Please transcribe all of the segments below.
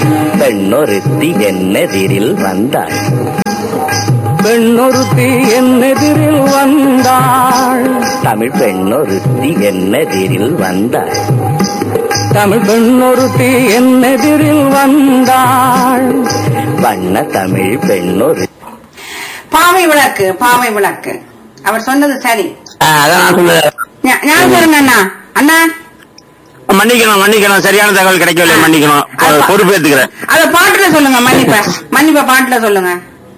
பெண்ணொருத்தி என்னெதிரில் வந்தாள் பெண்ணொருத்தி என்னெதிரில் வந்தாள் தமிழ் பெண்ணொருத்தி என்னெதிரில் வந்தாள் தமிழ் பெண்ணொருத்தி என்னெதிரில் வந்தாள் வண்ண தமிழ் பெண்ணொரு பாவை விளக்கு பாவை விளக்கு அவர் சொன்னது சரி அதான் நான் சொன்னது ஞா- ஞாபகம் சொல்லுங்க அண்ணா அண்ணா மன்னிக்கணும் மன்னிக்கணும் சரியான தகவல் கிடைக்கவில்லை மன்னிக்கணும் பொ- பொறுப்பேத்துக்கிறேன் அத பாட்டுல சொல்லுங்க மன்னிப்ப மன்னிப்ப பாட்டுல சொல்லுங்க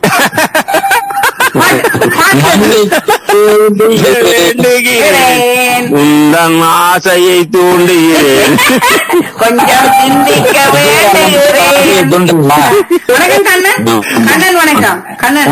பாட்டு- பாட்டுல வேண்டுகிறேன். உந்தன் ஆசையை தூண்டுகிறேன் கொஞ்சம் சிந்திக்க வேண்டுகிறேன் வணக்கம் கண்ணன் கண்ணன் வணக்கம் கண்ணன்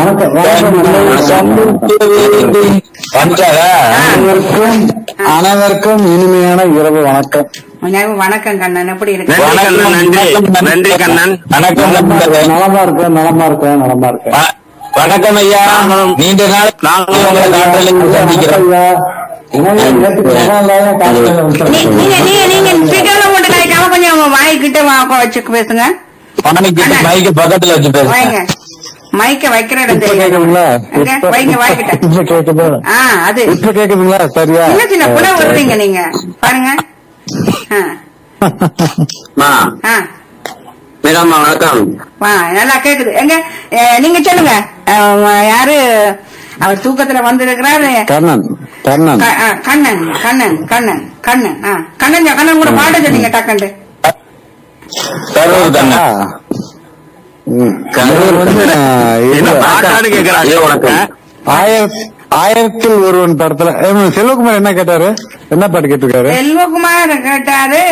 அனைவருக்கும் அனைவருக்கும் இனிமையான இரவு வணக்கம் எனக்கு வணக்கம் கண்ணன் எப்படி இருக்கு நன்றி கண்ணன் நன்றி நன்றி கண்ணன் வணக்கம் நலமா இருக்கேன் நலமா இருக்கேன் நலமா இருக்கேன் வணக்கம் ஐயா நீண்ட நாள் நாங்களும் உங்களை காற்றலில் சந்திக்கிறோம் ஐயா, இணைய நேற்று பிரபலமான காலையில வந்து நீ- நீங்க நீங்க நீங்க ஸ்பீக்கர்ல போட்டு காய்க்காம கொஞ்சம் உங்க வாய் கிட்ட வா- வச்சு பேசுங்க மைக்கு மைக்கு பக்கத்துல வச்சு வைங்க பேசுறேன் மைக்க வைக்கிற இடம் இப்ப தெரியும் கேக்குதுங்களா அங்க, இப்ப- வைங்க வாய்க்கிட்ட இப்ப கேக்குது ஆ அது இப்ப கேக்குதுங்களா சரியா சின்ன சின்ன புல விடுறீங்க நீங்க பாருங்க ஆ, மா ஆ, மேடம் வணக்கம் வா நல்லா கேக்குது எங்க ஏ, நீங்க சொல்லுங்க அஹ், யாரு அவர் தூக்கத்துல வந்திருக்கிறாரு கண்ணன் கண்ணன் க- ஆ, கண்ணன் கண்ணன் கண்ணன் கண்ணன் ஆ, கண்ணன் கண்ணன் கூட பாட சொன்னீங்க டக்கண்டு கரூர் ஆ. கண்ணன் ம். இவர் வந்து நான் என்ன இது- பாட்டான்னு கேக்குறாங்க வணக்கம் ஆயிர- ஆயிரத்தில் ஒருவன் படத்துல ஏ, செல்வகுமார் என்ன கேட்டாரு என்ன பாட்டு கேட்டிருக்காரு செல்வகுமார் கேட்டாரு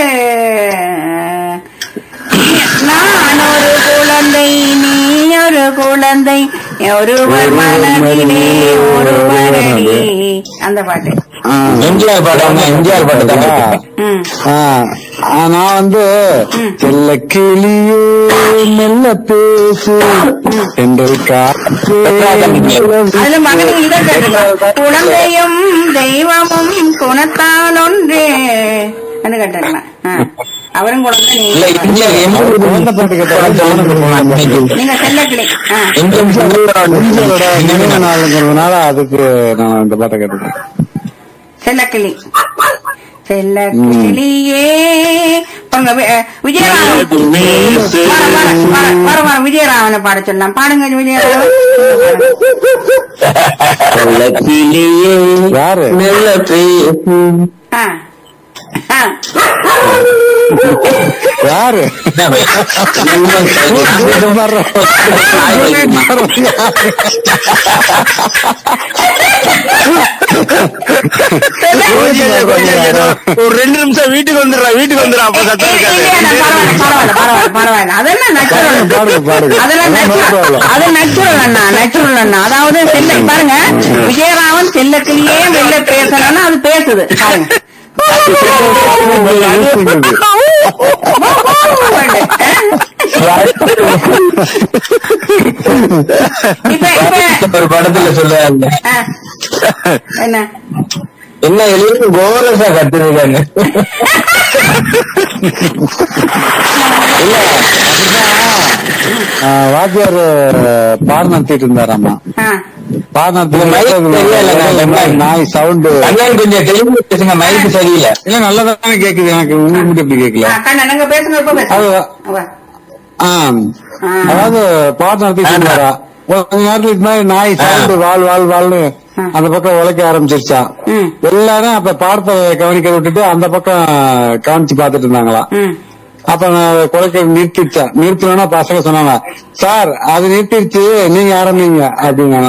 நான் ஒரு குழந்தை நீ ஒரு குழந்தை ஒருவர் மனதிலே ஒருவரடி அந்த பாட்டு ஆ. எம்ஜிஆர் பாட்டு எம்ஜிஆர் பாட்டு தானே ம் ஆ, ஆ, நான் வந்து செல்ல கிளியே மெல்ல பேசு என்று காற்றே அதுல மகனுக்கு இதை கேட்டுங்க குழந்தையும் தெய்வமும் குணத்தால் ஒன்று கேட்டுக்கலாம் அவரும் குழந்தை இல்ல நீங்க எம்ஜிஆர் எம்ஜிஆர் குழந்தை பாட்டு கேட்டாரு நீங்க செல்லக்கிளி ஆ. எம்ஜிஆரோட நினைவு நாளுங்கிறதுனால அதுக்கு நான் இந்த பாட்டை கேட்டிருக்கேன் செல்லக்கிளி செல்லக்கிளியே பாருங்க வி- அஹ், விஜயராமன் வர, வர, வர, வர, வர, விஜயராமனை பாட சொல்லலாம் பாடுங்க விஜயராமன் கிளியே யாரு மெல்ல பேசு ஆ. ஆ. யாரு ஒரு ரெண்டு நிமிஷம் வீட்டுக்கு வந்துடுறா வீட்டுக்கு வந்துடுறா அப்ப சத்தம் இல்ல, இருக்காது இல்ல, பரவாயில்ல, பரவாயில்ல, பரவாயில்ல, பரவாயில்ல. அதெல்லாம் natural. பாருங்க, பாருங்க. அதெல்லாம் அதெல்லாம் no natural. problem. அது natural அண்ணா, natural அண்ணா. அதாவது செல்ல பாருங்க விஜயராமன் செல்லக்கிளியே வெளில பேசணும்னா அது பேசுது பாருங்க இப்ப இப்ப ஒரு படத்துல சொல்லுவாங்க ஆ, என்ன என்ன எழுதி கோரஸா கத்துருக்காங்க ஆ, வாத்தியார் பாடம் நடத்திட்டு இருந்தாராமா ஆ, பாடம் மைக் தெரியல, நான் நடத்தி நாய் சவுண்டு கல்யாணம் கொஞ்சம் தெளிவு பேசுங்க மைக்கு சரியில்லை இல்ல நல்லதானே கேக்குது எனக்கு உங்களுக்கு மட்டும் எப்படி கேட்கல ஆ, கண்ணா நீங்க பேசுங்க இப்ப பேசுங்க அது- வா. ஆ, ஆ. அதாவது பாடம் நடத்திட்டு இருந்தாரா கொஞ்ச நேரத்துக்கு முன்னாடி நாய் சவுண்டு வாழ் வாழ் வாழ்னு அந்த பக்கம் உழைக்க ஆரம்பிச்சிருச்சான் ம். எல்லாரும் அப்ப பாடத்தை கவனிக்க விட்டுட்டு அந்த பக்கம் காமிச்சு பாத்துட்டு இருந்தாங்களா ம் அப்ப நான் குலைக்க நிறுத்திச்சேன் நிறுத்தணும்னா பசங்க சொன்னாங்க சார் அது நிறுத்திடுச்சு நீங்க ஆரம்பிங்க அப்படிங்க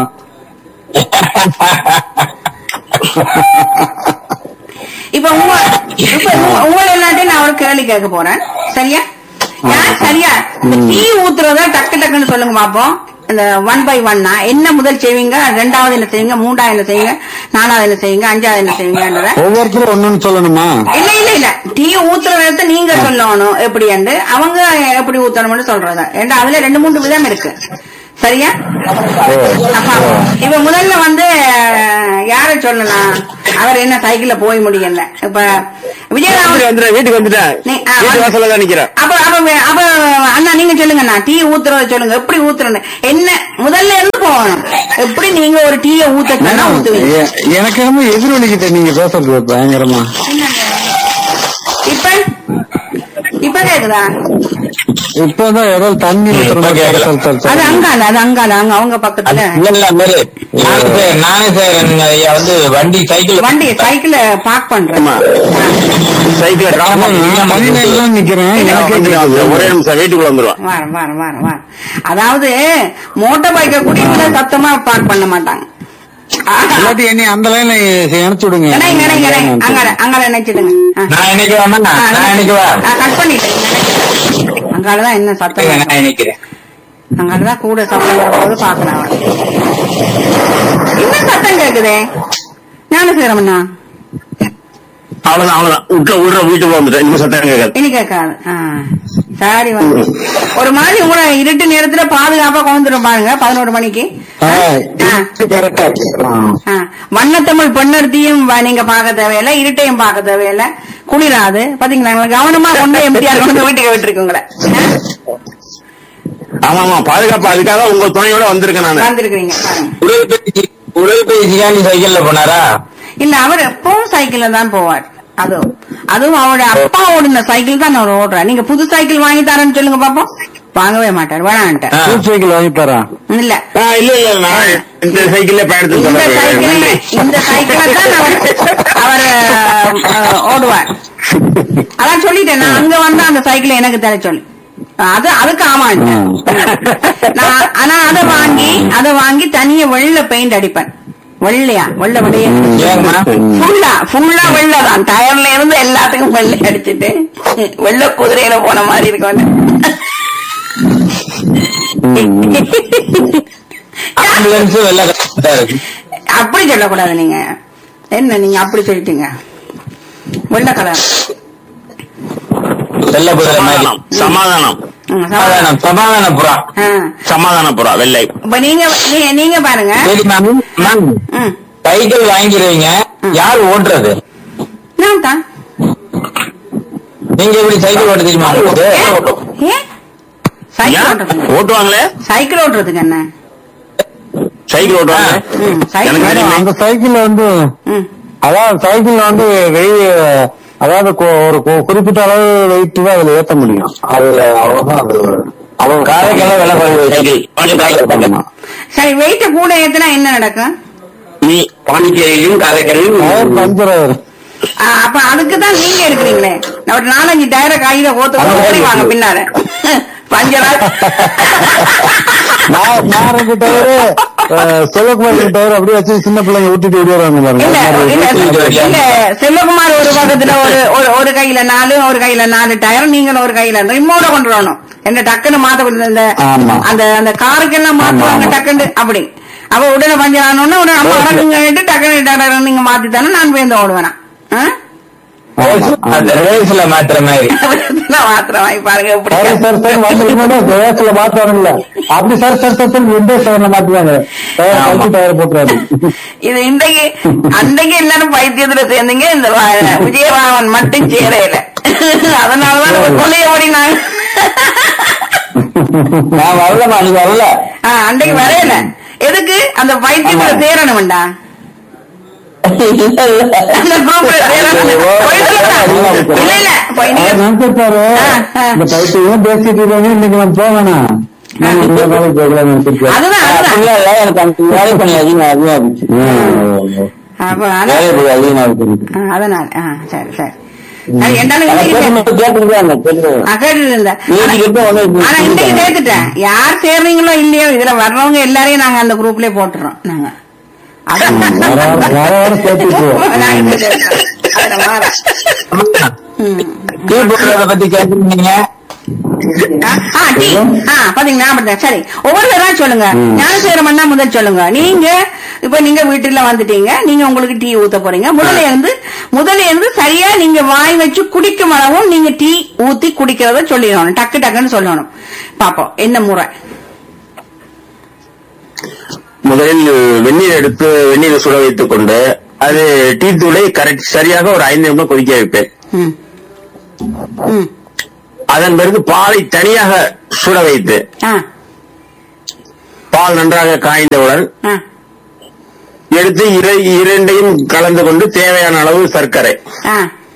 இப்ப உங்க இப்ப உங்க- உங்களை எல்லாத்தையும் நான் ஒரு கேள்வி கேட்க போறேன் சரியா யார் சரியா இந்த டீ ஊத்துறதா டக்கு டக்குன்னு சொல்லுங்க பாப்போம் இந்த ஒன் பை ஒன்னா என்ன முதல் செய்வீங்க ரெண்டாவது என்ன செய்வீங்க மூன்றாவது என்ன செய்வீங்க நாலாவது என்ன செய்வீங்க அஞ்சாவது என்ன செய்வீங்கன்றத ஒவ்வொருத்தரும் ஒண்ணுன்னு சொல்லணுமா இல்ல இல்ல இல்ல டீ ஊத்துற விதத்தை நீங்க சொல்லணும் எப்படி அவங்க எப்படி ஊத்தணும்னு சொல்றது ஏன்னா அதுல ரெண்டு மூணு விதம் இருக்கு சரியா அப்பா, இப்ப முதல்ல வந்து யார சொல்லலாம் அவர் என்ன சைக்கிள்ல போய் முடியல இப்ப விஜயராமன் வந்துடுறேன் வீட்டுக்கு வந்துட்டேன் நீ- ஆ, வீட்டு வந்து- வாசல்ல தான் நிக்கிறேன் அப்ப அப்ப அப்ப அண்ணா நீங்க சொல்லுங்கண்ணா டீ ஊத்துறத சொல்லுங்க எப்படி ஊத்துறேன்னு என்ன முதல்ல இருந்து போகணும் எப்படி நீங்க ஒரு டீயை ஊத்த சொன்னா ஊத்துவீங்க எ- எனக்கு என்னமோ எதிரொலிக்கிட்ட நீங்க பேசுறது பயங்கரமா இப்ப இப்ப கேக்குதா இப்பதான் ஏதோ தண்ணி ஊத்துற மாதிரி கேக்கல. சல், சல், சல். அது அங்கால அது அங்கால அங்க அவங்க பக்கத்துல இல்ல இல்ல மாரி நானே சார் நானே சார் ஐயா வந்து வண்டி சைக்கிள் வண்டி சைக்கிள பார்க் பண்றேன் ஆமா. சைக்கிள் ஆமா, நான் மணி நேரம் நிக்கிறேன் எனக்கே கேக்குது. ஒரே நிமிஷம் வீட்டுக்குள்ள வந்துருவான் வாரம் வாரம் வாரம் வாரம் அதாவது மோட்டார் பைக்க கூட சத்தமா பார்க் பண்ண மாட்டாங்க இல்லாட்டி என்னை அந்த லைன்ல இணைச்சு விடுங்க இணைங்க இணைங்க இணைங்க அங்கால அங்கால நினைச்சிடுங்க நான் இன்னைக்கு வேணா நான் இன்னைக்கு வா கட் பண்ணிட்டேன் அங்காலதான் என்ன சத்தம் நான் இன்னைக்கிறேன் அங்காலதான் கூட சத்தம் வரும்போது பாக்கலாம் என்ன சத்தம் கேக்குதே ஞானசேரமண்ணா அவ்வளவுதான் அவ்வளவுதான் விட்டு விடுற வீட்டுக்குள்ள வந்துட்டேன் இன்னும் சத்தம் கேட்காது இனி கேட்காது ஆ. சரி வந்து ஒரு மாதிரி உங்களை இருட்டு நேரத்துல பாதுகாப்பா கொண்டுரும் பாருங்க பதினோரு மணிக்கு ஆ, ஆ. correct ஆ இருக்கு. ஆ. ஆ. வண்ணத்தமிழ் பெண்ணர்த்தியும் வ- நீங்க பார்க்க தேவையில்லை இருட்டையும் பார்க்க தேவையில்லை குளிராது பாத்தீங்களா உங்களை கவனமா கொண்டு எம்டிஆர் கொண்டு வீட்டுக்கு விட்டுருக்கு உங்களை ஆமா ஆமா பாதுகாப்பு அதுக்காக உங்க துணையோட வந்திருக்கேன் நானு வந்திருக்கிறீங்க பாருங்க உடற்பயிற்சி உடற்பயிற்சியா நீ சைக்கிள்ல போனாரா இல்ல அவர் எப்பவும் சைக்கிள்ல தான் போவார் அதுவும் அதுவும் அவரோட அப்பா ஓடின சைக்கிள் தான் அவர் ஓடுறார் நீங்க புது சைக்கிள் வாங்கி தரேன்னு சொல்லுங்க பாப்போம் வாங்கவே மாட்டார் வேணான்ட்டார் ஆ. புது சைக்கிள் வாங்கி தரேன் இல்ல ஆ, இல்ல இல்ல நான் இந்த சைக்கிள்ல பயணத்துக்கு இந்த சொல்றேன் சைக்கிள் நன்றி. இந்த சைக்கிளை தான் அவர் அவர் அஹ், ஓடுவார் அதான் சொல்லிட்டேன் நான் அங்க வந்தா அந்த சைக்கிளை எனக்கு தர சொல்லி அது அதுக்கு ஆமான்ட்டேன் நான் ஆனா அதை வாங்கி அதை வாங்கி தனியா வெள்ள பெயிண்ட் அடிப்பேன் வெள்ளையா வெள்ளை விடைய ஏங்கம்மா ஃபுல்லா ஃபுல்லா வெள்ளை தான் டயர்ல இருந்து எல்லாத்துக்கும் வெள்ளை அடிச்சிட்டு வெள்ளை குதிரையில போன மாதிரி இருக்கும் ஆம்புலன்ஸ் வெள்ள கரெக்டா இருக்கு அப்படி சொல்லக்கூடாது நீங்க என்ன நீங்க அப்படி சொல்லிட்டீங்க வெள்ளை கலர் வெள்ள குதிரை மாதிரி சமாதானம் சமாதானம் ம், சமாதானம். சமாதானம் சமாதான புறா ஆ. சமாதான புறா வெள்ளை இப்ப நீங்க நீ- நீங்க பாருங்க சரி மேம் மேம் ம், சைக்கிள் வாங்கிடுவீங்க யார் ஓட்டுறது நான் தான் நீங்க எப்படி சைக்கிள் ஓட்ட தெரியுமா உங்களுக்கு? ஏன் சைக்கிள் ஏன்? ஓட்டுறதுக்கு ஓட்டுவாங்களே சைக்கிள் ஓட்டுறதுக்கு என்ன சைக்கிள் ஓட்டுவாங்க ம், சைக்கிள் எனக்கு தெரியுமே. அந்த சைக்கிள் வந்து ம். அதாவது சைக்கிள் வந்து வெய் அதாவது கு- ஒரு கு- குறிப்பிட்ட அளவு வெயிட் தான் அதுல ஏத்த முடியும் அதுல அவ்வளவுதான் அது அவங்க காரைக்கெல்லாம் வெள்ள குதிரை சைக்கிள் பாண்டிச்சேரி ஆமா. சரி வெயிட்ட கூட ஏத்துனா என்ன நடக்கும் நீ பாண்டிச்சேரியிலும் காரைக்கரையிலும் டயர் பஞ்சர் ஆயிரும் ஆ, அப்ப அதுக்கு தான் நீங்க இருக்கிறீங்களே ஒரு நாலஞ்சு டயரை கையில கோத்து ஓடி வாங்க பின்னால பஞ்சரா நான் நான் ரெண்டு டயரு செல்வகுமார் ரெண்டு டயர் அப்படியே வச்சு சின்ன பிள்ளைங்க ஊட்டிட்டு ஓடிடுறாங்க இல்ல இல்ல பாருங்க இல்ல செல்வகுமார் ஒரு பக்கத்துல ஒரு ஒரு- ஒரு கையில நாலு ஒரு கையில நாலு டயர் நீங்களும் ஒரு கையில ரிமோட கொண்டு வரணும் என்ன டக்குன்னு மாத்த கொடுத்து இந்த ஆமா. அந்த அந்த காருக்கெல்லாம் மாத்துவாங்க ஆமா. டக்குன்னு அப்படி அவ உடனே பஞ்சர் ஆனோன்னு உடனே நம்ம அடங்குங்க டக்குன்னு டக்குனு நீங்க மாத்தி தானே நான் போய் ஓடுவேனா ஆ? அந்த ரேஸ்ல மாத்துற மாதிரி மாத்திரம் வாங்கி பாருங்க எப்படி சரி சார் சார் வந்து வேகத்துல மாத்துவாங்கல்ல அப்படி sir sir sir sir window டயர்ல மாத்துவாங்க டயர் கழிச்சு டயர் போட்டுறாரு இது இன்றைக்கு அன்றைக்கு எல்லாரும் பைத்தியத்துல சேர்ந்தீங்க இந்த வ- விஜயராமன் மட்டும் சேரையில அதனாலதான் ஒரு கொள்ளைய ஓடினாங்க நான் வரலமா நீ வரல ஆ, அன்றைக்கு வரையில எதுக்கு அந்த பைத்தியத்துல சேரணும்டா அந்த குரூப்ல சேரணும் இல்ல இல்ல போய் நீங்க- நினைச்சிருப்பாரு இந்த பைத்தியம் பேசிட்டு இருக்காங்க இன்னைக்கு நான் போவேனா நான் இந்த வேலைக்கு போகலாம் நினைச்சிருக்கேன் அதுதான் அதுதான் இல்ல இல்ல எனக்கு அந்த வேலை பண்ணி அதிகமா அதிகமா இருந்துச்சு அப்ப வேலை அதான் பண்ணி அதிகமா இருக்கு ஆ, அதனால ஆ, சரி சரி அது என்னன்னு இன்னைக்கு கேட்டுருக்காங்க ஆ, கேட்டுட்டு இருந்தேன். நீங்க கிட்ட ஒண்ணு இப்படி ஆனா இன்னைக்கு சொல்லிட்டாங்க. சேர்த்துட்டேன் யார் சேர்றீங்களோ இல்லையோ இதுல வர்றவங்க எல்லாரையும் நாங்க அந்த குரூப்லயே போட்டுறோம் நாங்க அதான். வர வர- வர வர சேர்த்துக்குவோம் நாங்க சேர்த்துறோம். அதுல மாற. ம். டீ போடுறத பத்தி கேட்டுருந்தீங்க ஆ, ஆ, டீ. ஆ, பாத்தீங்களா அப்படிதான். சரி ஒவ்வொருத்தரா சொல்லுங்க ஞானசேகரமண்ணா முதல் சொல்லுங்க நீங்க இப்ப நீங்க வீட்டுல வந்துட்டீங்க நீங்க உங்களுக்கு டீ ஊத்த போறீங்க முதல்ல இருந்து முதல்ல இருந்து சரியா நீங்க வாய் வச்சு குடிக்கும் அளவும் நீங்க டீ ஊத்தி குடிக்கிறத சொல்லிடணும் டக்கு டக்குன்னு சொல்லணும் பாப்போம் என்ன முறை முதலில் வெந்நீர் எடுத்து வெந்நீரை சுட வைத்துக் கொண்டு அது டீ தூளை கரெக்ட் சரியாக ஒரு ஐந்து நிமிடம் கொதிக்க வைப்பேன் ம் ம் அதன் பிறகு பாலை தனியாக சுட வைத்து ஆ பால் நன்றாக காய்ந்தவுடன் ஆ எடுத்து இர- இரண்டையும் கலந்து கொண்டு தேவையான அளவு சர்க்கரை ஆ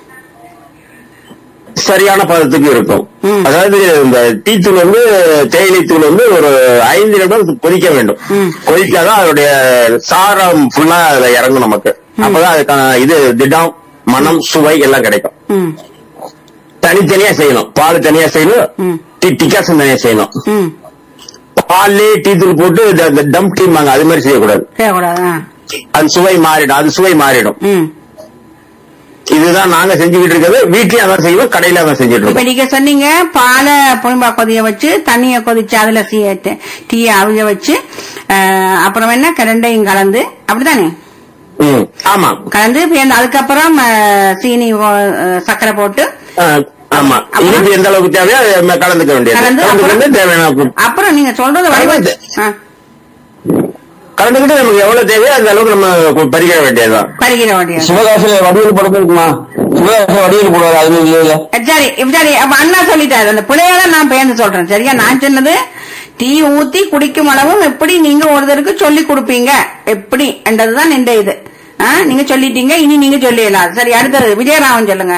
சரியான பதத்துக்கு இருக்கும் ம். அதாவது இந்த டீ தூள் வந்து தேயிலை தூள் வந்து ஒரு ஐந்து நிமிடம் கொதிக்க வேண்டும் ம். கொதிக்காதான் அதோடைய சாரம் ஃபுல்லா அதுல இறங்கும் நமக்கு அப்பதான் அதுக்கான இது திடம் மனம் சுவை எல்லாம் கிடைக்கும் ம் தனித்தனியா செய்யணும் பால் தனியா செய்யணும் ம். டீ டிகாசன் தனியா செய்யணும் ம் பால்லே டீ தூள் போட்டு இந்த- இந்த டம் டீம்பாங்க அது மாதிரி செய்யக்கூடாது செய்யக்கூடாது ஆ அது சுவை மாறிடும் அது சுவை மாறிடும் ம் இதுதான் நாங்க செஞ்சுக்கிட்டு இருக்கிறது வீட்லயும் அதான் செய்வோம் கடையில அதான் செஞ்சுட்டு இப்ப இருக்கோம் நீங்க சொன்னீங்க பாலை புளிம்பா கொதிய வச்சு தண்ணிய கொதிச்சு அதுல டீய அவிய வச்சு அஹ், அப்புறம் என்ன ரெண்டையும் கலந்து அப்படிதானே ம், ஆமா கலந்து இப்ப இந்த- அதுக்கப்புறம் அஹ், சீனி அஹ், சர்க்கரை போட்டு ஆ, ஆமா அப்புறம்? இனிப்பு எந்த அளவுக்கு தேவையோ அதை நம்ம கலந்துக்க வேண்டியது கலந்து கலந்துக்கிட்டு அப்புறம்? தேவையான அளவுக்கு- அப்புறம் நீங்க சொல்றது வடிவ கலந்து. ஆ, கலந்துக்கிட்டு நமக்கு எவ்வளவு தேவையோ அந்த அளவுக்கு நம்ம பறிக்க வேண்டியதுதான் பருகிற வடிவம் சிவகாசியில வடிவில் படம் இருக்குமா சிவகாசியில வடிவில் போடுவாரு அது மாதிரி இல்ல சரி இப்ப சரி அப்ப அண்ணா சொல்லிட்டாரு அந்த பிள்ளையால நான் பேர்ந்து சொல்றேன் சரியா நான் சொன்னது டீ ஊத்தி குடிக்கும் அளவும் எப்படி நீங்க ஒருத்தருக்கு சொல்லி கொடுப்பீங்க எப்படி என்றதுதான் இந்த இது ஆ, நீங்க சொல்லிட்டீங்க இனி நீங்க சொல்லிடலாம் சரி அடுத்தது விஜயராமன் சொல்லுங்க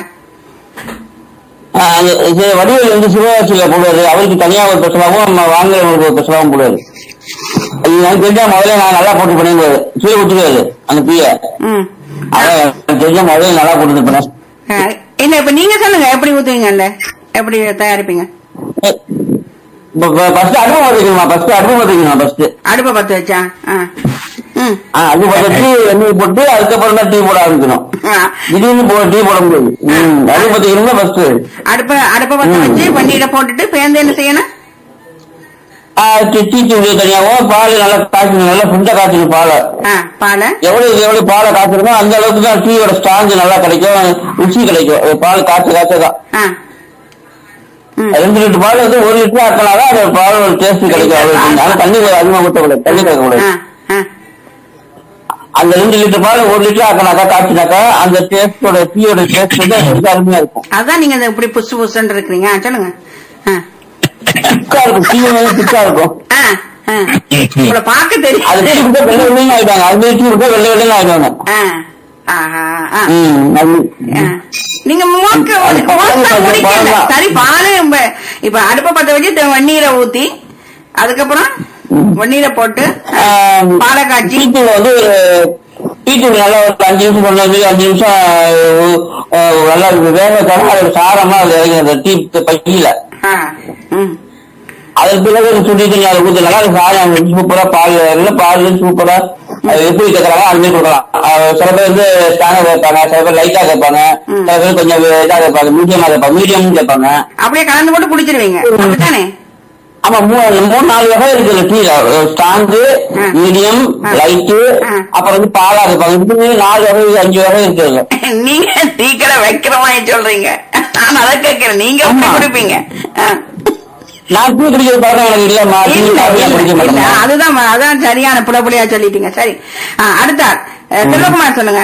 அது இது வடிவில் வந்து சிவகாசியில போடுவாரு அவருக்கு தனியா ஒரு பிரச்சனாவும் நம்ம வாங்குறவங்களுக்கு ஒரு பிரச்சனாவும் போடுவாரு அது எனக்கு தெரிஞ்சா முதல்ல நான் நல்லா போட்டு பண்ணிடுவாரு கீழே விட்டுருவாரு அந்த பீய ம் அதான் எனக்கு தெரிஞ்ச முதல்ல நல்லா போட்டு பண்ணேன் ஆ, இல்ல இப்ப நீங்க சொல்லுங்க எப்படி ஊத்துவீங்கல்ல எப்படி தயாரிப்பீங்க ஃபர்ஸ்ட் அடுப்பு வைக்கணுமா ஃபர்ஸ்ட் அடுப்பு வைக்கணுமா ஃபர்ஸ்ட் அடுப்பை பத்து வச்சா ஆ. ம் அடுப்பு பத்தி எண்ணெய் போட்டு அதுக்கப்புறம் தான் டீ போட ஆரம்பிக்கணும் ஆ. திடீர்னு போ டீ போட முடியாது ம், அடுப்பு பத்திக்கணும்னா ஃபர்ஸ்ட் அடுப்ப அடுப்பை பத்த வச்சு வெந்நீரை போட்டுட்டு பேர்ந்து என்ன செய்யணும் டீ தூள் தனியாகவும் பால் நல்லா காய்ச்சணும் நல்லா சுண்ட காய்ச்சணும் பாலை ஆ, பாலை எவ்வளவு எவ்வளவு பாலை காய்ச்சணுமோ அந்த அளவுக்கு தான் டீயோட ஸ்ட்ராங் நல்லா கிடைக்கும் ருசி கிடைக்கும் அது பால் காய்ச்ச காய்ச்ச தான் ஆ ம் ரெண்டு லிட்டர் பால் வந்து ஒரு லிட்டர் ஆக்கினாதான் அந்த பால் ஒரு டேஸ்ட் கிடைக்கும் அவ்வளவு ஆனா தண்ணி அதிகமா ஊற்றக்கூடாது தண்ணி ஆ கலக்கக்கூடாது ஆ அந்த ரெண்டு லிட்டர் பால் ஒரு லிட்டர் ஆக்கினாக்கா காய்ச்சினாக்கா அந்த டேஸ்டோட டீயோட டேஸ்ட் வந்து ரொம்ப அருமையா இருக்கும் அதான் நீங்க இந்த இப்படி புசு புசுன்னு இருக்கிறீங்க ஆ, சொல்லுங்க ஆ. திக்கா இருக்கும் டீ வந்து திக்கா இருக்கும் ஆ, ஆ. உங்களை பார்க்க தெரியும் அது டீ விட்டு வெள்ளை வெள்ளையும் ஆயிடுவாங்க அது டீ விட்டு வெள்ளை வெள்ளையும் ஆயிடுவாங்க ஆ. ஆஹா, ஆ. ம் அது ஆ. நீங்க மோக்க அது மோக்க பால் குடிக்கல பால் சரி பாலு இப்ப இப்ப அடுப்ப பத்த வச்சு த- வெந்நீரை ஊத்தி அதுக்கப்புறம் வெந்நீரை போட்டு ஆ, ஆஹ், பாலை காய்ச்சி டீத்தூள் வந்து ஒரு டீத்தூள் நல்லா ஒரு அஞ்சு நிமிஷம் கொண்டாந்து அஞ்சு நிமிஷம் ஆஹ், ஆஹ், நல்லா வேக தரம் அது சாரமா அது இறங்கி அந்த டீ பையில ஆ. ம். அதுக்கு பிறகு ஒரு சுடி தண்ணி அதை ஊற்றினால அது சாரம் சூப்பரா பால் இல்ல பால் சூப்பரா அது எப்படி கேட்கறாங்க அது மாதிரி கொடுக்கலாம் ஆஹ், சில பேர் வந்து ஸ்டாண்டா கேட்பாங்க சில பேர் லைட்டா கேட்பாங்க சில பேர் கொஞ்சம் இதா கேட்பாங்க மீடியமா கேட்பாங்க மீடியம் கேட்பாங்க அப்படியே கலந்து போட்டு குடிச்சிருவீங்க அப்படித்தானே ஆமா மூணு மூணு நாலு வகை இருக்குது டீல ஸ்ட்ராங்கு ம். மீடியம் ம். லைட்டு ம். அப்புறம் வந்து பாலா இருப்பாங்க இப்படி நாலு வகை அஞ்சு வகை இருக்குது நீங்க டீக்கடை வைக்கிற மாதிரி சொல்றீங்க நான் அதை கேட்கிறேன் நீங்க எப்படி ஆமா. குடிப்பீங்க ஆ. நான் டீ குடிக்கிற பழக்கம் எனக்கு இல்லம்மா டீ இல்ல, காஃபி இல்ல, குடிக்க இல்ல. மாட்டேன் அதுதான் அதான் சரியான புலப்புலியா சொல்லிட்டீங்க சரி ஆ, அடுத்த ஆள். அஹ், செல்வகுமார் சொல்லுங்க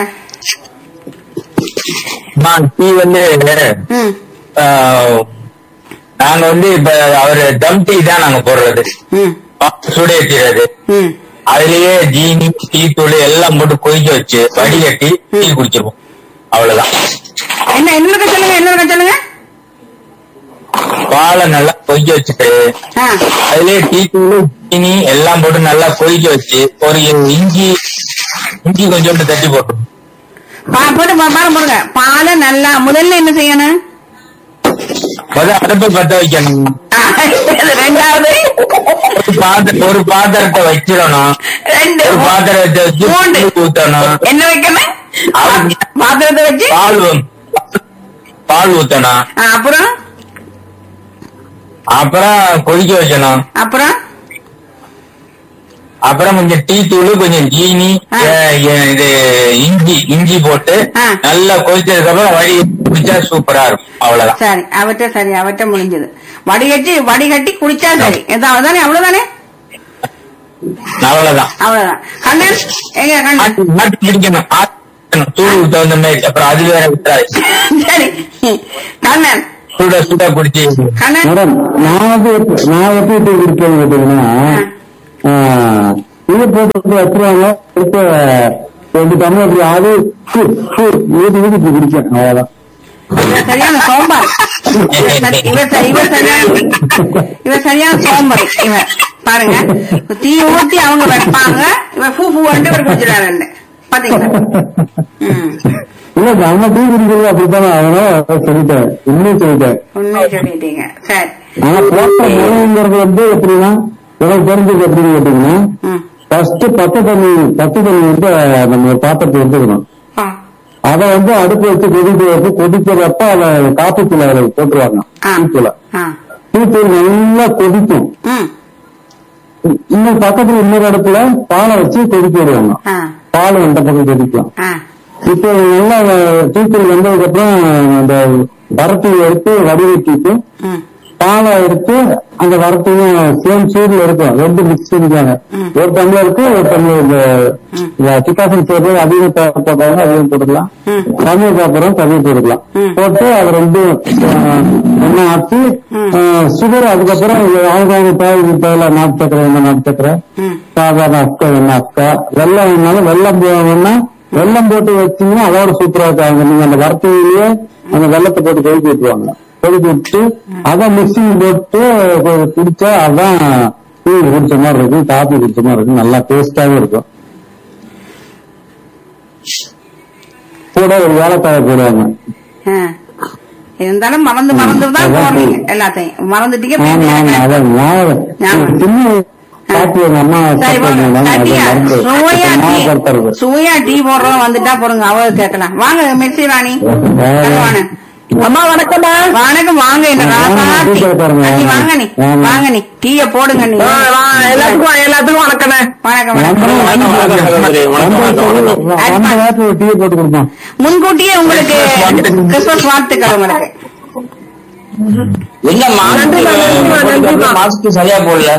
நான் டீ வந்து ம் ஆஹ், நாங்க வந்து இப்ப அவரு தம் டீ தான் நாங்க போடுறது ம் சுடேற்றிடுறது ம் அதுலயே ஜீனி டீ தூள் எல்லாம் போட்டு கொதிக்க வச்சு வடிகட்டி டீ குடிச்சிருவோம் அவ்வளவுதான் என்ன இன்னொரு சொல்லுங்க இன்னொரு சொல்லுங்க பாலை நல்லா கொதிக்க வச்சுட்டு ஆ அதுலயே டீ தூள் ஜீனி எல்லாம் போட்டு நல்லா கொதிக்க வச்சு ஒரு இஞ்சி இஞ்சி கொஞ்சோண்டு தட்டி போட்டுரும் பா போட்டு பா- பாரு போடுங்க பாலை நல்லா முதல்ல என்ன செய்யணும் முதல்ல அடுப்பை பத்த வைக்கணும் ஆ, இது ரெண்டாவது ஒரு பாத்திர ஒரு பாத்திரத்தை வச்சிடணும் ரெண்டு ஒரு பாத்திரத்தை வச்சு மூன்று தண்ணி ஊத்தணும் என்ன வைக்கணும் அது- பாத்திரத்தை வச்சு பால் ஊ- பால் ஊத்தணும் ஆ, அப்புறம் அப்புறம் கொதிக்க வைக்கணும் அப்புறம் அப்புறம் கொஞ்சம் டீ தூள் கொஞ்சம் ஜீனி ஆ. அஹ், எ- இது இஞ்சி இஞ்சி போட்டு ஆ. நல்லா கொதிச்சதுக்கு அப்புறம் வடி குடிச்சா சூப்பரா இருக்கும் அவ்வளவுதான் சரி அவற்ற சரி அவற்ற முடிஞ்சது வடிகட்டி வடிகட்டி குடிச்சா சரி இதான் அவ்வளவுதானே அவ்வளவுதானே அவ்வளவுதான் அவ்வளவுதான் கண்ணன் எங்க கண்ணன் ஆட்டி ஆட்டி பிடிக்கணும் ஆட்டணும் தூளுக்கு தகுந்த மாதிரி அப்புறம் அது வேற விட்டாரு சரி கண்ணன் சுட சுட குடிச்சு கண்ணன் மேடம் நான் வந்து எப்ப- நான் எப்படி டீ குடிப்பேன்னு கேட்டீங்கன்னா ஆ, இது போட்டு வச்சுருவாங்க இப்போ ரெண்டு டம்ளர் அப்படி ஆவி ஃபு, ஃபு, ஊதி ஊதி இப்படி குடிப்பேன் அவ்வளவுதான் இவர் சரியான சோம்பார் இவர் சரி- இவர் சரி- இவர் சரியான இவர் சரியான சோம்பர் இவர் பாருங்க தீ ஊத்தி அவங்க வைப்பாங்க இவர் பூ பூ வந்து இவர் குடிச்சிடாரு பாத்தீங்களா ம் இல்ல நம்ம டீ குடிக்கிறது அப்படித்தானே அவனும் சொல்லிட்டேன் இன்னும் சொல்லிட்டேன் உண்மையை சொல்லிட்டீங்க சரி ஆனா போட்ட முறைங்கிறது வந்து எப்படின்னா எனக்கு தெரிஞ்சது எப்படின்னு கேட்டீங்கன்னா ம் ஃபர்ஸ்ட் பச்சை தண்ணி பச்சை தண்ணி வந்து நம்ம பாத்திரத்தை எடுத்துக்கணும் ஆ அதை வந்து அடுப்பு வச்சு கொதிக்க வச்சு கொதிக்கிறப்ப அதை காப்பி தூள் அதில் போட்டுருவாங்க ஆ. டீத்தூளை ஆ டீத்தூள் நல்லா கொதிக்கும் ம் இன்னும் பக்கத்துல இன்னொரு அடுப்புல பாலை வச்சு கொதிக்க விடுவாங்க ஆ பால் இந்த பக்கம் கொதிக்கும் ஆ இப்போ நல்லா டீத்தூள் வந்ததுக்கு அப்புறம் அந்த வரட்டி எடுத்து வடிகட்டிட்டு ம் பாலை எடுத்து அந்த வரட்டையும் சேம் சூடுல இருக்கும் ரெண்டு மிக்ஸ் பண்ணிக்காங்க ஒரு டம்ளருக்கு ஒரு டம்ளர் இந்த சிக்காசன் சேர்த்து அதையும் போ- போட்டாங்க அதையும் போட்டுக்கலாம் ம். தண்ணி அப்புறம் தண்ணி போட்டுக்கலாம் ம். போட்டு அது ரெண்டும் ஒன்னும் ஆச்சு சுகர் அதுக்கப்புறம் அவங்க அவங்க தேவைக்கு தேவையில்ல நாட்டு சக்கரை என்ன நாட்டு சக்கரை ம் சாதாரண அக்கா என்ன அக்கா வெள்ளம் வேணாலும் வெள்ளம் போகணும்னா வெள்ளம் போட்டு வச்சீங்கன்னா அதோட சூப்பரா இருக்காங்க நீங்க அந்த வரத்தையிலேயே அந்த வெள்ளத்தை போட்டு கொதிக்க விட்டுருவாங்க கொதிக்க விட்டு அதை மிக்சிங் போட்டு கொ- குடிச்சா அதான் டீ குடிச்ச மாதிரி இருக்கும் காபி குடிச்ச மாதிரி இருக்கும் நல்லா டேஸ்டாவும் இருக்கும் கூட ஒரு ஏலக்காய் போடுவாங்க ஆ. இருந்தாலும் மறந்து மறந்து தான் போடுறீங்க எல்லாத்தையும் மறந்துட்டீங்க ஆமா ஆமா அதான் ஞாபகம் ஞாபகம். சின்ன காப்பி எங்க அம்மா சரி போங்க. சாப்பிடுவாங்க. அதை சட்டியா? மறந்து சுவையா டீ ஞாபகப்படுத்துறது சுவையா டீ போடுறோம் வந்துட்டா போறோங்க அவ கேட்கலாம் வாங்க மெர்சி ராணி வாங்க. அம்மா வணக்கம்மா வணக்கம் வாங்க என்ன ராசா வாங்க, டீ. டீ பாருங்க. அண்ணி, வாங்க நீ வாங்க. வாங்க நீ டீய போடுங்க நீ எல்லாத்துக்கும் எல்லாத்துக்கும் வணக்கண்ணே வணக்கம் வந்த வணக்கம் வந்த நேரத்துல ஒரு டீ போட்டு கொடுப்போம் முன்கூட்டியே உங்களுக்கு கிறிஸ்துமஸ் வாழ்த்துக்கள் உங்களுக்கு இல்ல மாஸ்க் மாஸ்க் சரியா போடல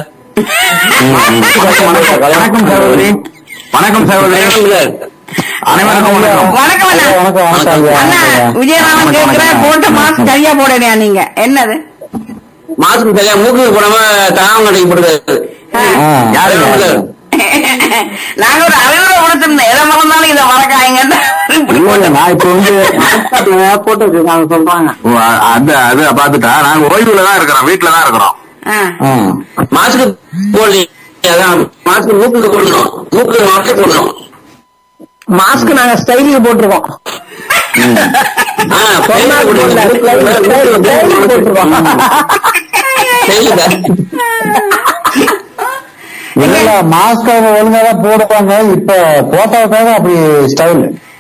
வணக்கம் சகோதரி வணக்கம் சகோதரி அனைவருக்கும் வணக்கம் வணக்கம் அண்ணா வணக்கம் வணக்கம் ஐயா. அண்ணா விஜயராமன் கேட்கிற போட்ட மாஸ்க் சரியா போடலையா நீங்க என்னது மாஸ்க் சரியா மூக்கு போடாம தாவம் கடைக்கு போடுறது ஆ. ஆ. யாரு நாங்க ஒரு அறிவுரை கொடுத்திருந்தோம் எதை மறந்தாலும் இதை மறக்காங்க இல்ல, இல்ல, நான் இப்ப வந்து போட்டு வச்சிருக்காங்க சொல்றாங்க ஓ, அ- அது அது பாத்துட்டா நாங்க ஓய்வுல தான் இருக்கிறோம் வீட்டுல தான் இருக்கிறோம் ஆ. மாஸ்க் போடலீங்க அதான் மாஸ்க் மூக்குக்கு போடணும் மூக்கு மாஸ்க் போடணும் மாஸ்க் நாங்க ஸ்டைலுக்கு போட்டிருக்கோம் ஆ, சொன்னா பேருக்கு போடல. போடணும். ஸ்டைலுக்கு போட்டிருக்கோம் செய்யுங்க. இல்ல மாஸ்க் அவங்க ஒழுங்காதான் போடுவாங்க இப்ப போட்டோக்காக அப்படி ஸ்டைல்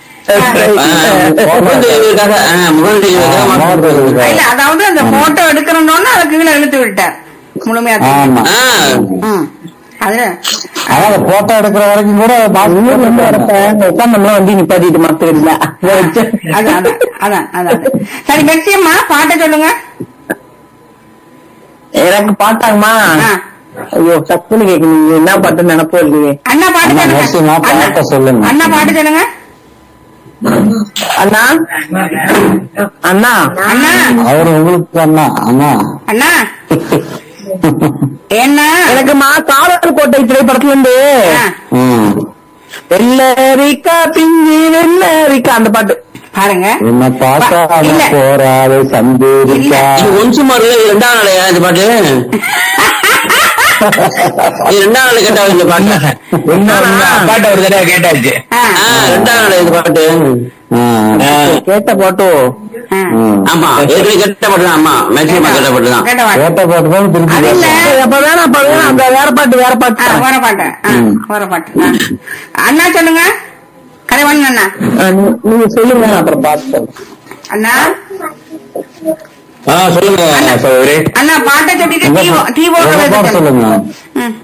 ஆ, முகம் தெரிவதற்காக ஆ, முகம் தெரிவதற்காக மாஸ்க் போடுறது. இல்ல அதாவது அந்த போட்டோ எடுக்கணும்னு அதை கீழே இழுத்து விட்டார் முழுமையா ஆமா ஆ, ம். அது அதாவது போட்டோ எடுக்கிற வரைக்கும் கூட மாஸ்க் உட்காந்தோம்னா வண்டி நிப்பாட்டிட்டு மாத்திரல அதான் அதான் அதான் அதான் சரி மெக்சியம்மா பாட்டை சொல்லுங்க எனக்கு பாட்டாங்கம்மா ஆ. ஐயோ சத்துன்னு கேட்கணும் என்ன பாட்டு நினைப்போ இல்லையே அண்ணா பாட்டு அண்ணா, சொல்லுங்க மெர்சிமா, பாட்டை அண்ணா- சொல்லுங்க. அண்ணா பாட்டு சொல்லுங்க அண்ணா அண்ணா அண்ணா அவர் உங்களுக்கு அண்ணா அண்ணா அண்ணா என்ன எனக்குமா காவலர் கோட்டை திரைப்படத்துல இருந்து ஆ, ம். வெள்ளரிக்கா பிஞ்சி வெள்ளரிக்கா அந்த பாட்டு பாருங்க என்ன பார்க்காம இல்ல. போறாது சந்தேரிக்கா இது ஒன்சு மாடல இது ரெண்டாம் நாளையா இந்த பாட்டு இது ரெண்டாம் நாள் கேட்டா இந்த பாட்டு பாட்ட ஒரு தடவை கேட்டாச்சு ஆ, ஆ, ரெண்டாம் நாள் இந்த பாட்டு கேட்ட பாட்டு ஆ. ஆமா ஏற்கனவே கேட்ட பாட்டு தான் ஆமா மேக்சிமம் கேட்ட பாட்டு தான் கேட்ட பாட்டு. கேட்ட பாட்டு தான் திருப்பி அது இல்ல. பேசுறேன். அப்ப வேணாம் அப்ப வேணாம் அந்த வேற பாட்டு வேற ஆ, பாட்டு வர பாட்டு ஆ, வர பாட்டு ஆ. அண்ணா சொல்லுங்க கலைவாணன் அண்ணா ஆ, நீ- நீங்க சொல்லுங்க நான் அப்புறம் பாத்து சொல்றேன் அண்ணா ஆ சொல்லுங்க சகோதரி அண்ணா பாட்டை சொல்லிட்டு டீ உங்க- டீ உங்க போடுறது பாட்டு சொல்லுங்க ம்.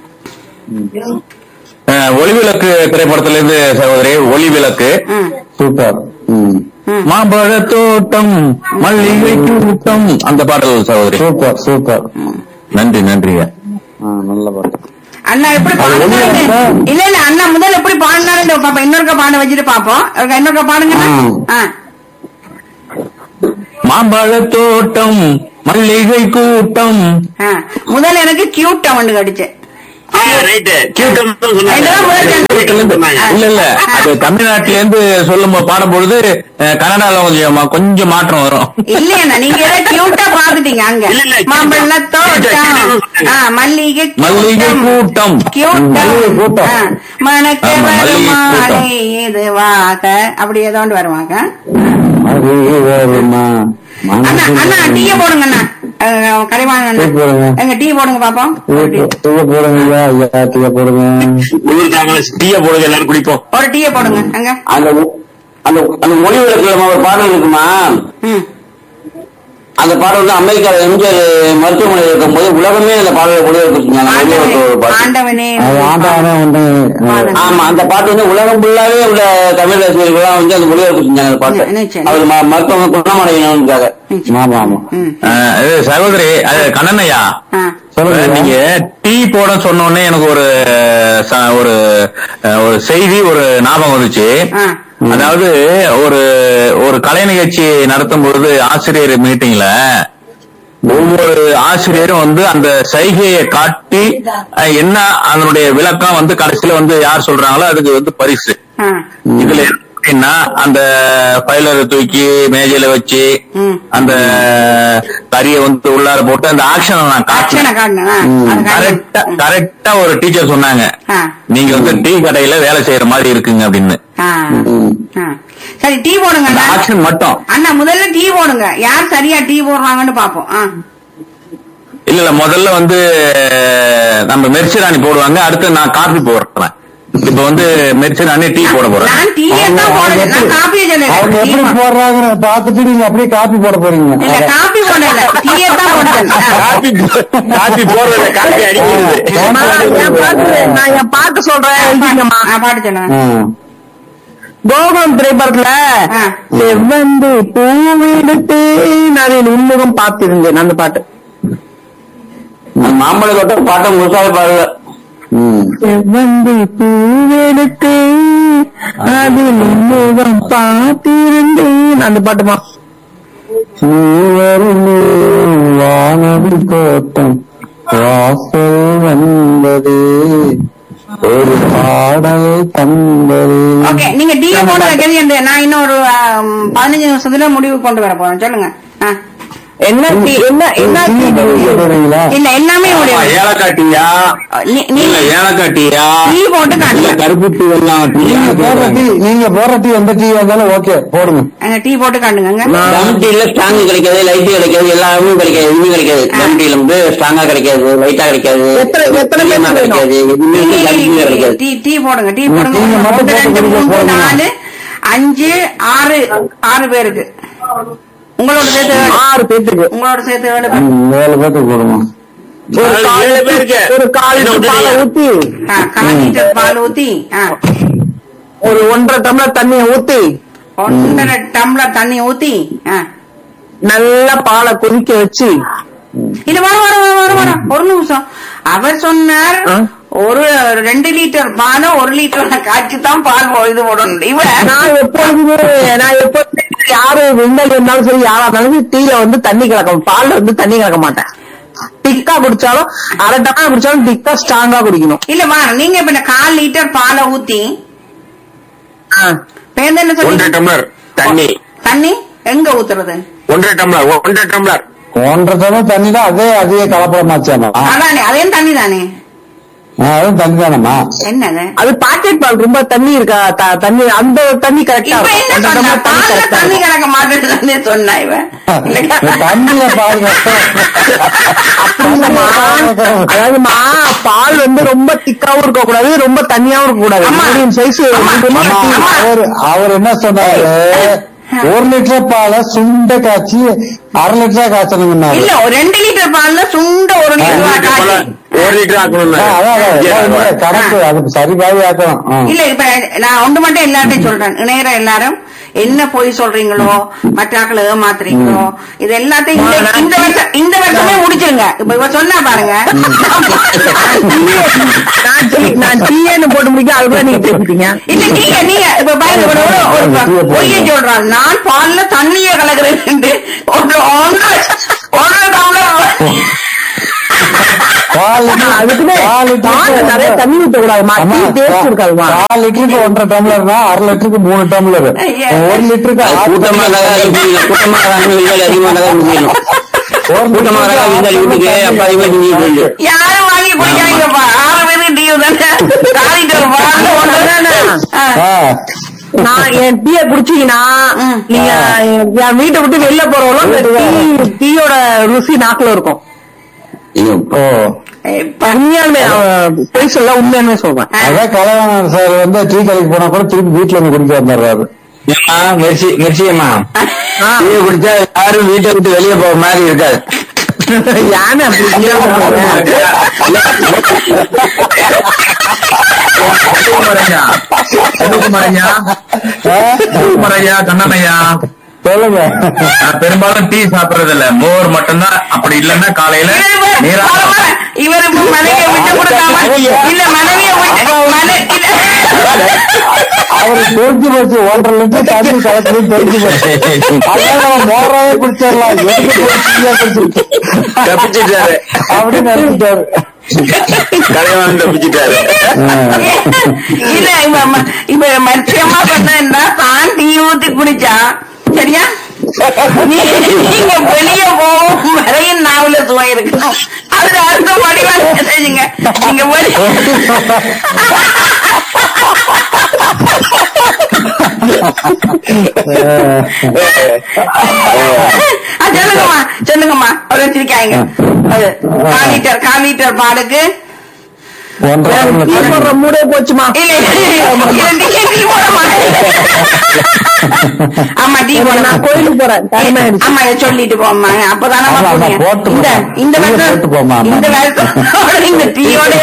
ஆ, ஒளிவிளக்கு திரைப்படத்துல இருந்து சகோதரி ஒளிவிளக்கு ம். சூப்பர் ம். மாம்பழ தோட்டம் மல்லிகை தோட்டம் அந்த பாடல் சகோதரி சூப்பர் சூப்பர் நன்றி நன்றிங்க ஆ, நல்ல பாட்டு அண்ணா எப்படி பாட்டு இல்ல இல்ல அண்ணா முதல்ல எப்படி பாடினாரு பாப்பா இன்னொருக்க பாட வச்சுட்டு பாப்போம் ஒருக்கா இன்னொருக்க பாடுங்க ஆ. மாம்பழ தோட்டம் மல்லிகை கூட்டம் ஆ. முதல்ல எனக்கு கியூட் டவுன் கடிச்சு ரைட்டு கியூட்டம் சொன்னாங்க இதெல்லாம் முதல்ல கியூட்டம்னு சொன்னாங்க இல்ல இல்ல அது தமிழ்நாட்டுல இருந்து சொல்லும் போது பாடும் பொழுது அஹ், கன்னடால கொஞ்சம் கொஞ்சம் மாற்றம் வரும் இல்லையா நீங்க ஏதோ கியூட்டா பாத்துட்டீங்க அங்க இல்ல, இல்ல, மாம்பழ cute. தோட்டம் cute. ஆ, மல்லிகை மல்லிகை கூட்டம் மல்லிகை கியூட்டம் கூட்டம். மணக்க ஆமா, மல்லிகை வருமாலை கூட்டம். இதுவாக அப்படி ஏதோ ஒன்று வருவாங்க அது வருமா அண்ணா அண்ணா டீய போடுங்க அண்ணா அஹ், கலைவாணன் டீ போடுங்க. அண்ணா எங்க டீ போடுங்க பாப்போம் தூய போடுங்க ஐயா ஐயா தூய போடுங்க ஊருக்காங்க டீய போடுங்க எல்லாரும் குடிப்போம் ஒரு டீய போடுங்க அங்க அந்த மொ- அந்த அந்த மொழி விளக்குல ஒரு பாடல் இருக்குமா ம் அந்த பாடல் வந்து அமெரிக்கால எம்ஜிஆர் மருத்துவமனையில் இருக்கும்போது உலகமே அந்த பாடலை மொழி வச்சிருந்தாங்க மொழி ஆண்டவனே ஒரு பாட்டு ஆண்டவனே அது ஆண்டானே வந்து ஆமா அந்த பாட்டு வந்து உலகம் ஃபுல்லாவே உள்ள தமிழ் ரசிகர்கள்லாம் வந்து அந்த மொழி வச்சிருந்தாங்க அந்த பாட்டு நிச்சயம். அவர் ம- மருத்துவம் குணமடையணும்னுக்காக ஆமா ஆமா ம் அஹ், இது சகோதரி அது கண்ணனையா ஆ சொல்லுங்க நீங்க டீ போட சொன்ன உடனே எனக்கு ஒரு ச- ஒரு அஹ், ஒரு செய்தி ஒரு ஞாபகம் வந்துச்சு ஆ அதாவது ஒரு ஒரு கலை நிகழ்ச்சி நடத்தும் பொழுது ஆசிரியர் மீட்டிங்ல ஒவ்வொரு ஆசிரியரும் வந்து அந்த சைகையை காட்டி அஹ், என்ன அதனுடைய விளக்கம் வந்து கடைசியில வந்து யார் சொல்றாங்களோ அதுக்கு வந்து பரிசு ஆ இதுல என்ன அப்படின்னா அந்த ஃபைலரை தூக்கி மேஜையில வச்சு ம். அந்த கறியை வந்து உள்ளார போட்டு அந்த ஆக்ஷனை நான் ஆக்ஷனை காட்டினேன் காட்டணும் ஆ, அது கரெக்டா காட்டணும். கரெக்டா ஒரு டீச்சர் சொன்னாங்க ஆ. நீங்க வந்து டீ கடையில வேலை செய்யற மாதிரி இருக்குங்க அப்படின்னு ஆ ஆ. சரி டீ போடுங்க அந்த அண்ணா ஆக்ஷன் மட்டும் அண்ணா முதல்ல டீ போடுங்க யார் சரியா டீ போடுறாங்கன்னு பாப்போம் ஆ இல்ல இல்ல முதல்ல வந்து நம்ம மெர்சிராணி போடுவாங்க அடுத்து நான் காபி போடுறேன் இப்ப வந்து மெர்சிராணி டீ போட போறேன் நான் டீயே தான் போடல நான் காப்பியே அவங்க சொல்லல எப்படி போடுறாங்கன்னு பார்த்துட்டு நீங்க அப்படியே காப்பி போட போறீங்க இல்ல காப்பி போடல டீயே தான் போடுறேன் காபி காபி போடுறத காபி அடிக்கிறது அம்மா, என் பாட்டு நான் என் பாட்டு சொல்றேன் எழுதிங்கம்மா ஆ, பாட்டு சொல்லுங்க ஆ. கோகுலம் திரைப்படத்துல ஆ. செவ்வந்து பூவெடுத்து நான் உன்முகம் பார்த்திருந்தேன் அந்த பாட்டு அந்த மாம்பழ தோட்டம் பாட்டை முழுசாவே பாருங்க ம். செவ்வந்தி பூவெடுத்து அதில் உன்முகம் பார்த்திருந்தேன் அந்த பாட்டுமா நீவருமே வானதி தோட்டம் வாசல் வந்தது ஒரு பாடல் தந்தது ஓகே நீங்க டீ போட வைக்கிறது என்று நான் இன்னும் ஒரு ஆம், பதினஞ்சு நிமிஷத்துல முடிவு கொண்டு வர போறேன் சொல்லுங்க ஆ. என்ன டீ- என்ன என்ன டீ போடுறீங்களா இல்ல எல்லாமே ஆமா, முடிவு ஏலக்காய் டீயா நீ- இல்ல நீங்க ஏலக்காய் டீயா டீ போட்டு இல்ல காட்டுங்க கருப்பு டீ எல்லாம் டீயா நீங்க போடுற டீ நீங்க போடுற டீ எந்த டீ வந்தாலும் ஓகே போடுங்க அங்க டீ போட்டு காட்டுங்க டம் டீல ஸ்ட்ராங் கிடைக்காது லைட் கிடைக்காது எல்லாமே கிடைக்காது எதுவுமே கிடைக்காது டம் டீல வந்து ஸ்ட்ராங்கா கிடைக்காது லைட்டா கிடைக்காது எத்தனை- எத்தனை பேர் medium ஆ கிடைக்காது எதுவுமே கிடைக்காது கிடைக்காது டீ டீ போடுங்க டீ போடுங்க டீயை மட்டும் ஒன்று, போட்டு ரெண்டு குடிக்க மூணு போடுங்க. நாலு அஞ்சு ஆறு ஆறு பேருக்கு உங்களோட சேர்த்து ஏழு. ஆறு பேத்துக்கு உங்களோட சேர்த்து ஏழு பேர். ம், ஏழு பேத்துக்கு போடுங்க ஒரு அது கால் ஏழு பேருக்கு. ஒரு கால் என்ன லிட்டர் பாலை விட்டுட்டீங்க? ஊத்தி ஆ, கால் லிட்டர் பால் ஊத்தி ஆ, ஒரு ஒன்றரை டம்ளர் தண்ணியை ஊத்தி ஒன்றரை டம்ளர் தண்ணி ஊத்தி ஆ. நல்லா பாலை கொதிக்க வச்சு இது வர வர வர வர வர ஒரு நிமிஷம் அவர் சொன்னார் ஆ? ஒரு ரெண்டு லிட்டர் பால் ஒரு லிட்டர் காய்ச்சி தான் பால் போ- இது போடணும் இவன் நான் எப்பொழுதுமே நான் எப்பொழுதுமே யாரு விண்டல் இருந்தாலும் சரி யாரா இருந்தாலும் சரி டீல வந்து தண்ணி கலக்க பால்ல வந்து தண்ணி கலக்க மாட்டேன் திக்கா குடிச்சாலும் அரை டம்ளர் குடிச்சாலும் திக்கா ஸ்ட்ராங்கா குடிக்கணும் இல்ல வா நீங்க இப்ப இந்த கால் லிட்டர் பாலை ஊத்தி ஆ. பேருந்து என்ன ஒன்றரை சொல்லி டம்ளர் தண்ணி தண்ணி எங்க ஊத்துறது ஒன்றரை டம்ளர் ஒன்றரை டம்ளர் ஒன்றரை டம்ளர் தண்ணி தான் அதே அதே கலப்படமாச்சாமா அதானே அதையும் தண்ணி தானே அதுவும் தண்ணி தானம்மா என்னது அது பாக்கெட் பால் ரொம்ப தண்ணி இருக்கா த- தண்ணி அந்த தண்ணி கரெக்டா இப்ப என்ன சொன்னா பால்ல தண்ணி கலக்க மாட்டேன்னு சொன்னா இவன் தண்ணிய பாருங்க அதாவதுமா பால் வந்து ரொம்ப திக்காவும் இருக்க கூடாது ரொம்ப தண்ணியாவும் இருக்க கூடாது ஆமா. மீடியம் சைஸ் ஆமா, அவர் அவர் என்ன சொன்னாரு ஒரு லிட்டர் பாலை சுண்ட காய்ச்சி அரை லிட்டரா காய்ச்சணுங்கன்னாரு இல்ல ஒரு ரெண்டு லிட்டர் பால்ல சுண்ட ஒரு லிட்டர் காய்ச்சி ஒரு லிட்டர் ஆக்கணும் ஆ, அதான், அதான். கரெக்ட் அது சரி பாதி ஆக்கணும் ஆ. இல்ல இப்ப நான் ஒன்று மட்டும் எல்லார்ட்டையும் சொல்றேன் இணையற எல்லாரும் என்ன பொய் சொல்றீங்களோ மற்றாக்களை ஏமாத்துறீங்களோ இது எல்லாத்தையும் இந்த- இந்த வருஷம் இந்த வருஷமே முடிச்சிருங்க இப்ப இவ சொன்னா பாருங்க நான் டீ- நான் டீயேன்னு போட்டு முடிக்க அதுக்குள்ள நீங்க பேசிட்டீங்க இல்ல நீங்க நீங்க இப்ப பாருங்க ஒரு ஒரு- ஒரு பொய்ய சொல்றான் நான் பால்ல தண்ணிய கலக்குறேன் ஒன்று ஒன்று ஒன்று டம்ளர் பால் லிட்டர் அதுக்குன்னு பால் பால்ல நிறைய லிட்டருக்கு தண்ணி ஊத்த கூடாதுமா டீ ஆமா, டேஸ்ட் இருக்காதுமா பால் லிட்டருக்கு ஒன்றரை டம்ளர்னா அரை லிட்டருக்கு மூணு டம்ளர் ஐயா. ஒரு லிட்டருக்கு அது ஆறு கூட்டமா இருந்தா குடிக்கணும். கூட்டமா இருந்தா விருந்தாளி அதிகமா இருந்தா குடிக்கணும். ஒரு கூட்டமா இருந்தா விருந்தாளி வீட்டுக்கு அப்ப அதிகமா செஞ்சு போயிடு. யாரும் வாங்கி குடிக்காதீங்கப்பா ஆறு பேருக்கு டீ தானே காலிட்டு ஒரு பால் ஒன்று ஆ, நான் என் டீய குடிச்சீங்கன்னா ம். நீங்க என் வீட்டை விட்டு வெளில போறவங்களும் அந்த டீ டீயோட ருசி நாக்குல இருக்கும் ஐயோ, ஓ உண்மையாலுமே அவன் பொய் சொல்ல உண்மையாலுமே சொல்றேன் அதான் கலைவாணர் சார் வந்து டீ கடைக்கு போனா கூட திருப்பி வீட்டுல வந்து குடிக்க வந்துடுறாரு ஏம்மா, மெர்சி மெர்சியம்மா டீயை குடிச்சா யாரும் வீட்டை விட்டு வெளியே போற மாதிரி இருக்காது யானை அப்படி இல்லையா சொல்றேன்? குமரையா குமரையா குமரையா கண்ணனையா சொல்லுங்க நான் பெரும்பாலும் டீ சாப்பிடுறது இல்ல மோர் மட்டும்தான் அப்படி இல்லன்னா காலையில நீரா இவர் இப்ப மனைவியை விட்டு கொடுக்காம இல்ல மனைவியை விட்டு மனை இல்ல அவரு தெரிஞ்சு போச்சு ஒன்றரை லிட்டர் தண்ணி கலக்கணும் தெரிஞ்சு போச்சு அதான் நம்ம மோராவே குடிச்சிடலாம் எதுக்கு போய் டீயா குடிச்சிட்டு தப்பிச்சிட்டாரு அப்படின்னு நினைச்சிட்டாரு கலைவாணன் தப்பிச்சிட்டாரு இல்ல இப்ப ம- இப்ப மத்தியமா பண்ணா தான் டீ ஊத்தி குடிச்சா சரியா நீ- நீங்க வெளிய போகும் வரையும் நாவல சுவை இருக்கணும் அது அடுத்த படிவா செஞ்சீங்க நீங்க வெளிய ஆ, சொல்லுங்கம்மா சொல்லுங்கம்மா ஒரு சிரிக்காங்க அது கால் லிட்டர் கால் லிட்டர் பாலுக்கு ஒன்றரை டீ டம்ளர் போடுற மூடே போச்சுமா இல்ல இல்ல, டீ டீ போட மாட்டேன் ஆமா டீ போட நான் கோயிலுக்கு போறேன் டைம் ஆயிடுச்சு ஆமா இதை சொல்லிட்டு போம்மா அப்பதானே ஆமா, ஆமா, போறீங்க. போட்டு இந்த போமா. இந்த டீயை வருஷம் போட்டு போமா, ஆமா. இந்த வருஷம் இந்த டீயோட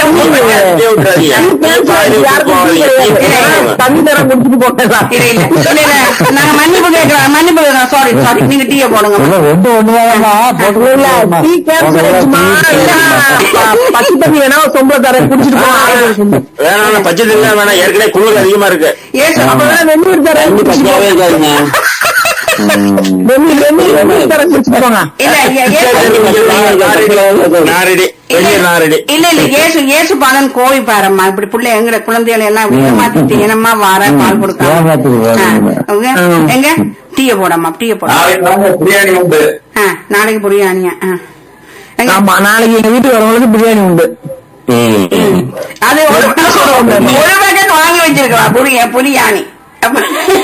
தண்ணி நேரம் குடிச்சிட்டு போட்டேன் இல்ல இல்ல இல்ல இல்ல நாங்க மன்னிப்பு கேட்கிறோம் மன்னிப்பு கேட்கிறோம் சாரி சாரி நீங்க டீயை போடுங்க இல்ல ரெண்டு ஒண்ணுதானா இல்ல டீ கேன்சல் ஆயிடுச்சுமா பச்சை தண்ணி வேணா ஒரு சொம்பளை தரேன் குடிச்சிட்டு போலாம் வேணாம் பச்சை தண்ணி வேணாம் ஏற்கனவே குளிர் அதிகமா இருக்கு ஏசு அப்பதான் வெந்நீர் தரேன் தண்ணி குடிச்சிட்டு பச்சையாவே போங்க. இருக்காதுங்க வெந்நீர் வெந்நீர் வெந்நீர் தரேன் குடிச்சிட்டு போங்க இல்ல ஏ- ஏசு நான் ரெடி வெளியே நான் ரெடி இல்ல இல்ல ஏசு ஏசு பாலன் கோவி பாரம்மா இப்படி புள்ள எங்கட குழந்தைகளை எல்லாம் ஏமாத்திட்டு இனமா வார பால் கொடுக்காம ஏமாத்திட்டு ஆ, வர்றீங்க. ஓகே. எங்க டீய போடம்மா டீய போட நாளைக்கு வாங்க, பிரியாணி உண்டு ஆ, நாளைக்கு பிரியாணியா ஆ. எங்க? ஆமா நாளைக்கு எங்க வீட்டுக்கு வரவங்களுக்கு பிரியாணி உண்டு அது ஒரு ஒரு பேக்கெட் வாங்கி வச்சிருக்கலாம் புரிய புரியாணி அப்ப-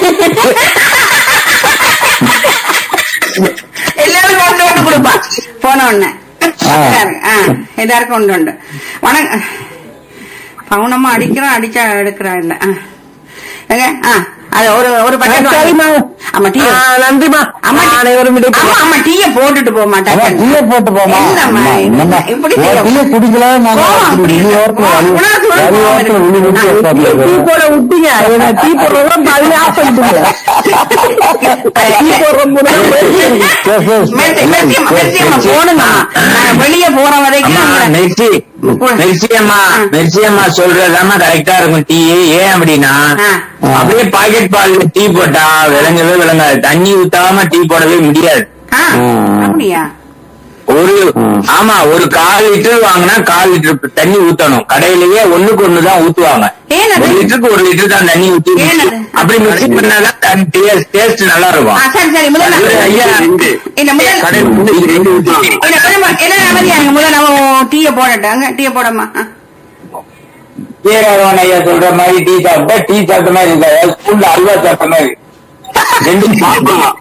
எல்லாரும் கொண்டு வந்து கொடுப்பா போன உடனே ஆ, எல்லாருக்கும் கொண்டு உண்டு வணக்கம் பவுனமா அடிக்கிறோம் அடிச்சா எடுக்கிறா இல்ல ஆ. எங்க ஆ அது ஒரு ஒரு packet வாங்கி- சரிம்மா ஆமா டீ ஆ, நன்றிம்மா ஆமா அனைவரும் விடை ஆமா ஆமா டீய போட்டுட்டு போக அதான் மாட்டேன் டீயை போட்டு போமா என்னம்மா இது? என்னம்மா இப்படி ஒரு செய்யும். டீயை குடிக்கல நாங்க கோவம் இப்படி அப்படி வெளி இல்லை. ஓரத்துல கோவம் வழி உனக்கு ஒரு வழி கோவம் ஓரத்துல விழி விட்டு இருக்கு. உட்கார்ந்து டீ போட விட்டீங்க என்ன டீ போடுறதும் பாதிலே ஆஃப் பண்ணிட்டீங்க டீ போடுற முன்னாடி மெர்சி- மெர்சியம்மா, மெர்சியம்மா, போடுங்க நான் வெளிய போற வரைக்கும் அம்மா உங்களை- மெர்சி போடு. மெர்சி அம்மா ஆ. மெர்சி அம்மா சொல்றதாம்மா கரெக்டா இருக்கும் டீ ஏன் அப்படின்னா ஆ. அப்படியே பாக்கெட் பால்ல டீ போட்டா விளங்கவே விளங்காது தண்ணி ஊத்தாம டீ போடவே முடியாது ஆ, அப்படியா ஒரு ஆமா ஒரு கால் லிட்டர் வாங்கினா கால் லிட்டர் தண்ணி ஊத்தணும் கடையிலேயே ஒண்ணுக்கு ஒண்ணுதான் ஊத்துவாங்க ஏன் அது? ஒரு லிட்டருக்கு ஒரு லிட்டர் தான் தண்ணி ஊத்தி ஏன் அது? அப்படி மிக்ஸ் பண்ணாதான் டேஸ்ட் நல்லா ஆ, இருக்கும் சரி சரி முதல்ல அது ஐயா இல்ல முதல்ல கடையில் வந்து இது ரெண்டு ஊத்துவாங்க இல்ல கொஞ்சமா என்ன அமைதியாங்க முதல்ல நம்ம டீய போடட்டாங்க டீய போடமா ஆ. வீரவன் ஐயா சொல்ற மாதிரி டீ சாப்பிட்டா டீ சாப்பிட்ட மாதிரி இருக்காது ஸ்கூல்ல அல்வா சாப்பிட்ட மாதிரி ரெண்டும் சாப்பிடலாம்.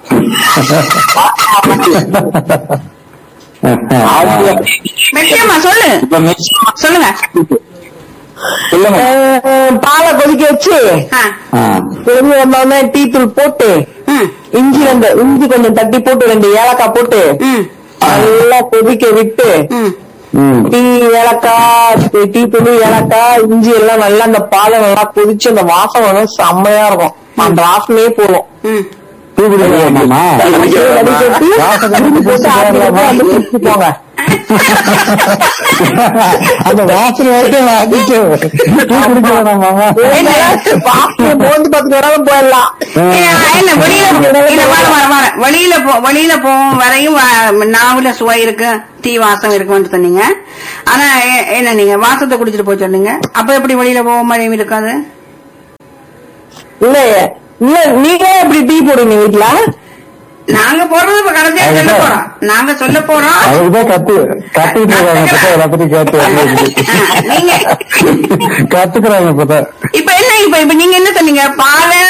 அவங்க மெர்சியம்மா சொல்லு இப்ப மிக்ஸ் சொல்லுங்க சொல்லுங்க அஹ், பாலை கொதிக்க வச்சு ஆ, கொதிஞ்சு வந்தோடனே டீ தூள் போட்டு ம், இஞ்சி ரெண்டு இஞ்சி கொஞ்சம் தட்டி போட்டு ரெண்டு ஏலக்காய் போட்டு ம், நல்லா கொதிக்க விட்டு ம். டீ ஏலக்காய் டீ- டீ தூள் ஏலக்காய் இஞ்சி எல்லாம் நல்லா அந்த பாலை நல்லா கொதிச்சு அந்த வாசம் வந்து செம்மையா இருக்கும் அந்த வாசனையே போதும் ம். டீ குடிக்கலாமா வடிகட்டி, வாசனை இஞ்சி போட்டு ஆட்டி விட்டு குடிக்கலாமா? வந்து குடிச்சு போங்க அந்த வாசனை வரைக்கும் வாங்கிட்டு டீ குடிக்க வேணாம் மாமா மோந்து பத்து வராலும் போயிடலாம் ஏன், என்ன வெளியில இல்ல வர வர வர வெளியில போ வெளியில போகும் வரையும் வ- நாவுல சுவை இருக்கு தீ வாசம் இருக்குன்னு சொன்னீங்க ஆனா எ- என்ன நீங்க வாசத்தை குடிச்சிட்டு போய் சொன்னீங்க அப்ப எப்படி வெளியில போக மழையும் இருக்காது இல்ல இல்ல நீங்க எப்படி டீ போடுவீங்க வீட்டுல நாங்க போடுறது இப்ப கடைசியா சொல்ல போறோம் நாங்க சொல்ல போறோம் அதுதான் கத்து கத்துக்கிட்டு இருக்காங்க இப்பதான் எல்லாத்தையும் கேட்டு ஆ, நீங்க கத்துக்கிறாங்க இப்பதான் இப்ப என்ன இப்ப இப்ப நீங்க என்ன சொன்னீங்க பாலை